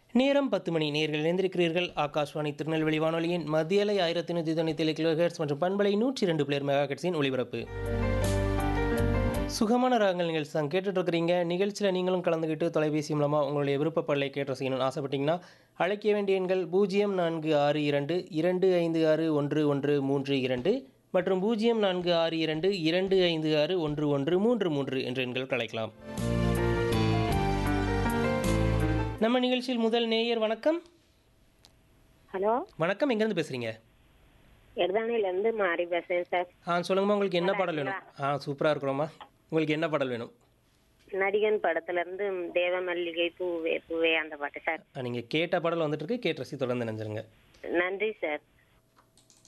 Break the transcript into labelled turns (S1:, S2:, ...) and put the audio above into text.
S1: நேரம் பத்து மணி நேர்கள் இணைந்திருக்கிறீர்கள் ஆகாஷ்வாணி திருநெல்வேலி வானொலியின் மத்தியலை ஆயிரத்தி நூற்றி தொண்ணூற்றி ஏழு கிலோஹெர்ட்ஸ் மற்றும் பண்பலை நூற்றி இரண்டு பிளேர் மெகாஹெட்ஸின் ஒளிபரப்பு சுகமான ராகங்கள் நிகழ்ச்சி தான் கேட்டுட்டு இருக்கிறீங்க நிகழ்ச்சியில் நீங்களும் கலந்துக்கிட்டு தொலைபேசி மூலமாக உங்களுடைய விருப்பப்படலை கேட்டு ரசிக்கணும்னு ஆசைப்பட்டீங்கன்னா அழைக்க வேண்டிய எண்கள் பூஜ்ஜியம் நான்கு ஆறு இரண்டு இரண்டு ஐந்து ஆறு ஒன்று ஒன்று மூன்று இரண்டு மற்றும் பூஜ்ஜியம் நான்கு ஆறு இரண்டு இரண்டு ஐந்து ஆறு ஒன்று ஒன்று மூன்று மூன்று என்ற எண்கள் அழைக்கலாம் நம்ம நிகழ்ச்சியில் முதல் நேயர் வணக்கம்
S2: ஹலோ
S1: வணக்கம் எங்கேருந்து பேசுகிறீங்க
S2: எடுதானையிலேருந்து மாறி பேசுறேன் சார்
S1: ஆ சொல்லுங்கம்மா உங்களுக்கு என்ன பாடல் வேணும் ஆ சூப்பராக இருக்கிறோம்மா உங்களுக்கு என்ன பாடல் வேணும்
S2: நடிகன் படத்துல இருந்து தேவ மல்லிகை பூவே பூவே அந்த பாட்டு சார்
S1: நீங்கள் கேட்ட பாடல் வந்துட்டு இருக்கு கேட்டு ரசி தொடர்ந்து நினைஞ்சிருங்க
S2: நன்றி சார்